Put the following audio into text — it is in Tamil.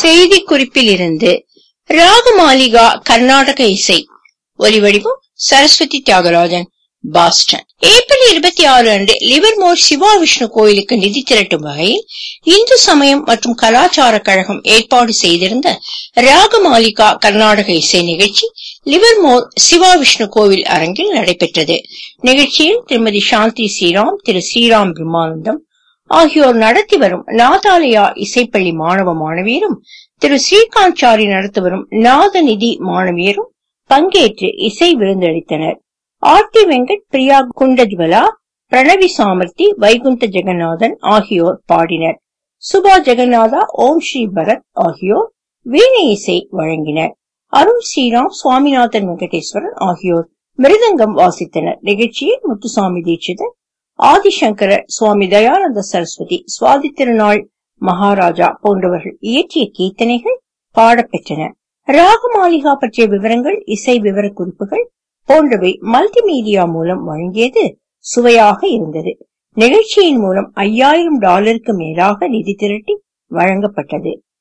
செய்தி குறிப்பிலிருந்து ராகமாலிகா கர்நாடக இசை ஒலிவடிவம் சரஸ்வதி தியாகராஜன் பாஸ்டன் ஏப்ரல் இருபத்தி ஆறு அன்று லிவர்மோர் சிவா விஷ்ணு கோயிலுக்கு நிதி திரட்டும் வகையில் இந்து சமயம் மற்றும் கலாச்சார கழகம் ஏற்பாடு செய்திருந்த ராகமாலிகா கர்நாடக இசை நிகழ்ச்சி லிவர்மோர் சிவா விஷ்ணு கோவில் அரங்கில் நடைபெற்றது நிகழ்ச்சியில் திருமதி சாந்தி ஸ்ரீராம் திரு ஸ்ரீராம் பிரம்மானந்தம் ஆகியோர் நடத்தி வரும் நாதாலயா இசைப்பள்ளி மாணவ மாணவியரும் திரு ஸ்ரீகாந்த் சாரி நடத்தி வரும் நாதநிதி மாணவியரும் பங்கேற்று இசை விருந்தளித்தனர் ஆர்த்தி வெங்கட் பிரியா குண்டஜ்வலா பிரணவி சாமர்த்தி வைகுந்த ஜெகநாதன் ஆகியோர் பாடினர் சுபா ஜெகநாதா ஓம் ஸ்ரீ பரத் ஆகியோர் வீணை இசை வழங்கினர் அருண் ஸ்ரீராம் சுவாமிநாதன் வெங்கடேஸ்வரன் ஆகியோர் மிருதங்கம் வாசித்தனர் நிகழ்ச்சியில் முத்துசாமி தீட்சிதர் ஆதிசங்கரர் சுவாமி தயானந்த சரஸ்வதி சுவாதி திருநாள் மகாராஜா போன்றவர்கள் இயற்றிய கீர்த்தனைகள் பாடப்பெற்றன ராகமாலிகா பற்றிய விவரங்கள் இசை விவர குறிப்புகள் போன்றவை மல்டிமீடியா மூலம் வழங்கியது சுவையாக இருந்தது நிகழ்ச்சியின் மூலம் ஐயாயிரம் டாலருக்கு மேலாக நிதி திரட்டி வழங்கப்பட்டது